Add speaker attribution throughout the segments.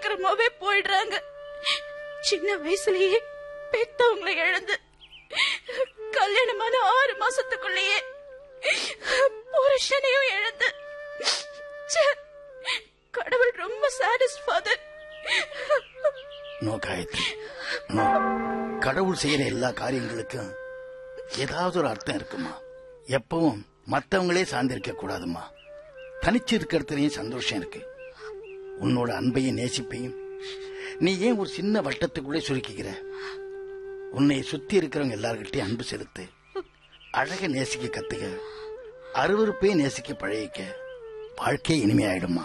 Speaker 1: சீக்கிரமாவே போயிடுறாங்க சின்ன வயசுலயே பெத்தவங்களை இழந்து கல்யாணமான ஆறு மாசத்துக்குள்ளேயே புருஷனையும் இழந்து ச்சே, கடவுள் ரொம்ப sadist father
Speaker 2: no Gayathri no கடவுள் செய்யற எல்லா காரியங்களுக்கும் ஏதாவது ஒரு அர்த்தம் இருக்குமா எப்பவும் மத்தவங்களே சார்ந்திருக்க கூடாதுமா தனிச்சு இருக்கிறதுலயும் சந்தோஷம் இருக்கு உன்னோட அன்பையும் நேசிப்பையும் நீ ஏன் ஒரு சின்ன வட்டத்துக்குள்ளே சுருக்கிக்கிற உன்னை சுத்தி இருக்கிறவங்க எல்லார்கிட்டயும் அன்பு செலுத்து அழக நேசிக்க கத்துக்க அருவருப்பே நேசிக்க பழகிக்க வாழ்க்கை இனிமையாயிடுமா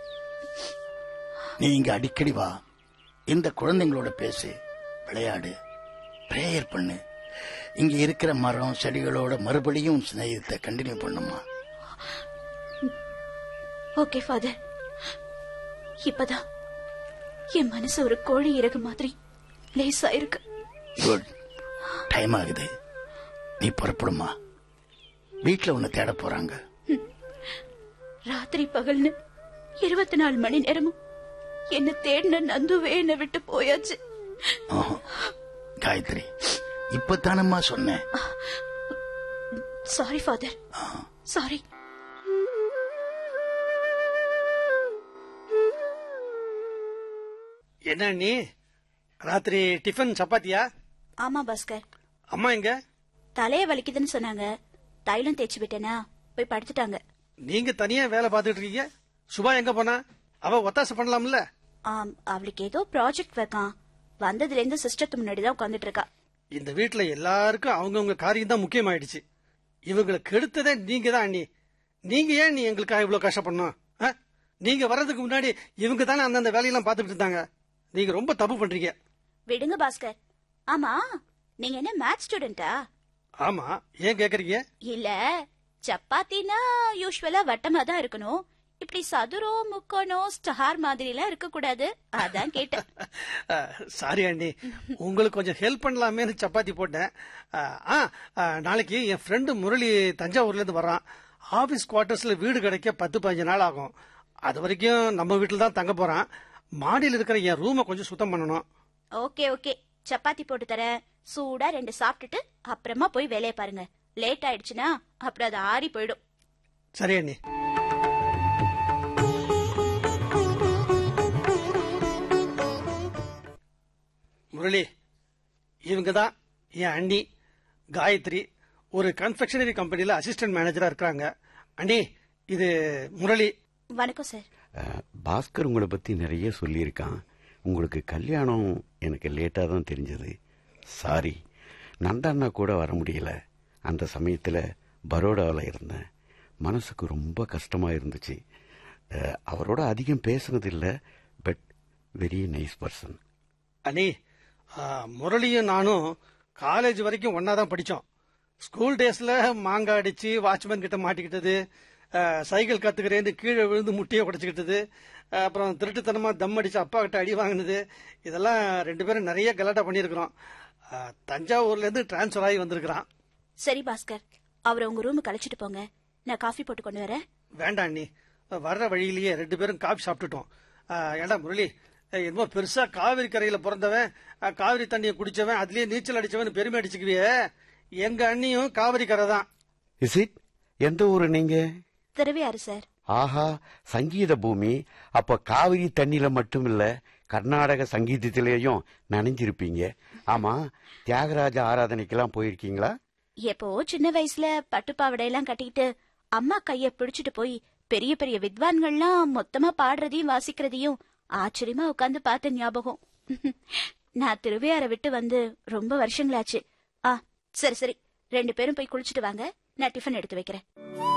Speaker 2: நீ இங்க அடிக்கடி வா இந்த குழந்தைங்களோட பேசு விளையாடு பிரேயர் பண்ணு இங்க இருக்கிற மரம் செடிகளோட மறுபடியும் உன் சிநேகத்தை கண்டினியூ பண்ணுமா
Speaker 1: ஓகே ஃபாதர் இப்பதான் என் மனசு ஒரு கோழி இறகு மாதிரி லேசா இருக்கு
Speaker 2: குட் டைம் ஆகுது நீ புறப்படுமா வீட்டுல உன்னை தேட போறாங்க
Speaker 1: ராத்திரி பகல்னு இருபத்தி நாலு மணி நேரமும் என்ன தேடின நந்துவே என்னை விட்டு போயாச்சு
Speaker 2: ஆஹா. காயத்ரி இப்பதானம்மா சொன்னேன்
Speaker 1: சாரி ஃபாதர் சாரி
Speaker 3: என்ன நீ ராத்திரி டிஃபன் சப்பாத்தியா
Speaker 1: ஆமா பாஸ்கர்
Speaker 3: அம்மா எங்க
Speaker 1: தலைய வலிக்குதுன்னு சொன்னாங்க தைலம் தேய்ச்சி விட்டேனா போய் படுத்துட்டாங்க
Speaker 3: நீங்க தனியா வேலை பார்த்துட்டு இருக்கீங்க சுபா எங்க போனா அவ ஒத்தாசை பண்ணலாம்ல
Speaker 1: ஆம் அவளுக்கு ஏதோ ப்ராஜெக்ட் வைக்கான் வந்ததுல இருந்து சிஸ்டத்து முன்னாடி தான் உட்காந்துட்டு இருக்கா
Speaker 3: இந்த வீட்டுல எல்லாருக்கும் அவங்கவுங்க காரியம் தான் முக்கியமாயிடுச்சு இவங்களை கெடுத்ததே நீங்க தான் அண்ணி நீங்க ஏன் நீ எங்களுக்காக இவ்வளவு கஷ்டப்படணும் ஆ? நீங்க வர்றதுக்கு முன்னாடி இவங்க தானே அந்தந்த வேலையெல்லாம் பார்த்துட்டு இருந்தாங்க நீங்க ரொம்ப தப்பு பண்றீங்க
Speaker 1: விடுங்க பாஸ்கர் ஆமா நீங்க என்ன மேத்ஸ் ஸ்டூடெண்டா
Speaker 3: ஆமா ஏன் கேக்குறீங்க
Speaker 1: இல்ல சப்பாத்தினா யூஸ்வலா வட்டமா தான் இருக்கணும் இப்படி சதுரம் முக்கோணம் ஸ்டார் மாதிரி எல்லாம் இருக்க கூடாது அதான் கேட்டேன்
Speaker 3: சாரி அண்ணி உங்களுக்கு கொஞ்சம் ஹெல்ப் பண்ணலாமேன்னு சப்பாத்தி போட்டேன் அஹ், ஆ அஹ், நாளைக்கு என் ஃப்ரெண்டு முரளி தஞ்சாவூர்ல இருந்து வரான் ஆபீஸ் குவார்டர்ஸ்ல வீடு கிடைக்க பத்து பதினஞ்சு நாள் ஆகும் அது வரைக்கும் நம்ம வீட்டில் தான் தங்க போறான் மாடியில் இருக்கிற என் ரூமை கொஞ்சம் சுத்தம் பண்ணணும்
Speaker 1: ஓகே ஓகே சப்பாத்தி போட்டு தரேன் சூடா ரெண்டு சாப்பிட்டுட்டு அப்புறமா போய் வேலையை பாருங்க லேட் ஆயிடுச்சுன்னா அப்புறம் அது ஆறி போயிடும்
Speaker 3: சரி அண்ணி முரளி இவங்க தான் என் அண்ணி காயத்ரி ஒரு கன்ஃபெக்ஷனரி கம்பெனில அசிஸ்டன்ட் மேனேஜரா இருக்காங்க அண்ணி இது முரளி
Speaker 1: வணக்கம் சார்
Speaker 4: அஹ், பாஸ்கர் உங்களை பத்தி நிறைய சொல்லியிருக்கான் உங்களுக்கு கல்யாணம் எனக்கு லேட்டா தான் தெரிஞ்சது சாரி நந்தண்ணா கூட வர முடியல அந்த சமயத்துல பரோடாவில் இருந்தேன் மனசுக்கு ரொம்ப கஷ்டமா இருந்துச்சு அஹ், அவரோட அதிகம் பேசுனதில்ல பட் வெரி நைஸ் பர்சன்
Speaker 3: அண்ணி ஆ, முரளியும் நானும் காலேஜ் வரைக்கும் ஒன்னா தான் படிச்சோம் ஸ்கூல் டேஸ்ல மாங்காய் அடிச்சு வாட்ச்மேன் கிட்ட மாட்டிக்கிட்டது ஆ, சைக்கிள் கத்துக்கிறேன்னு கீழே விழுந்து முட்டியை உடைச்சுக்கிட்டது ஆ, அப்புறம் திருட்டுத்தனமா தம் அடிச்சு அப்பா கிட்ட அடி வாங்கினது இதெல்லாம் ரெண்டு பேரும் நிறைய கலாட்டா பண்ணியிருக்கிறோம் ஆ, தஞ்சாவூர்ல இருந்து டிரான்ஸ்ஃபர் ஆகி வந்திருக்கிறான்
Speaker 1: சரி பாஸ்கர் அவரை உங்க ரூமுக்கு அழைச்சிட்டு போங்க நான் காஃபி போட்டு கொண்டு வரேன்
Speaker 3: வேண்டாம் அண்ணி வர்ற வழியிலேயே ரெண்டு பேரும் காபி சாப்பிட்டுட்டோம் ஆ, ஏண்டா முரளி ஏய், என்னமோ பெருசா காவிரி கரையில பிறந்தவன் ஆ, காவிரி தண்ணியை குடிச்சவன் அதுலயே நீச்சல் அடிச்சவன் பெருமை அடிச்சுக்குவியே எங்க அண்ணியும் காவிரி கரை தான்
Speaker 4: இஸ் இட் எந்த ஊரு நீங்க
Speaker 1: திருவையாறு சார்
Speaker 4: ஆஹா சங்கீத பூமி அப்ப காவிரி தண்ணியில மட்டும் இல்ல கர்நாடக சங்கீதத்திலேயும் நனைஞ்சிருப்பீங்க ஆமா தியாகராஜ ஆராதனைக்கெல்லாம் போயிருக்கீங்களா
Speaker 1: எப்போ சின்ன வயசுல பட்டுப்பாவடை எல்லாம் கட்டிக்கிட்டு அம்மா கைய பிடிச்சிட்டு போய் பெரிய பெரிய வித்வான்கள்லாம் மொத்தமா பாடுறதையும் வாசிக்கிறதையும் ஆச்சரியமா உட்கார்ந்து பார்த்த ஞாபகம் நான் திருவையாற விட்டு வந்து ரொம்ப வருஷங்களாச்சு ஆ சரி சரி ரெண்டு பேரும் போய் குளிச்சிட்டு வாங்க நான் டிஃபன் எடுத்து வைக்கிறேன்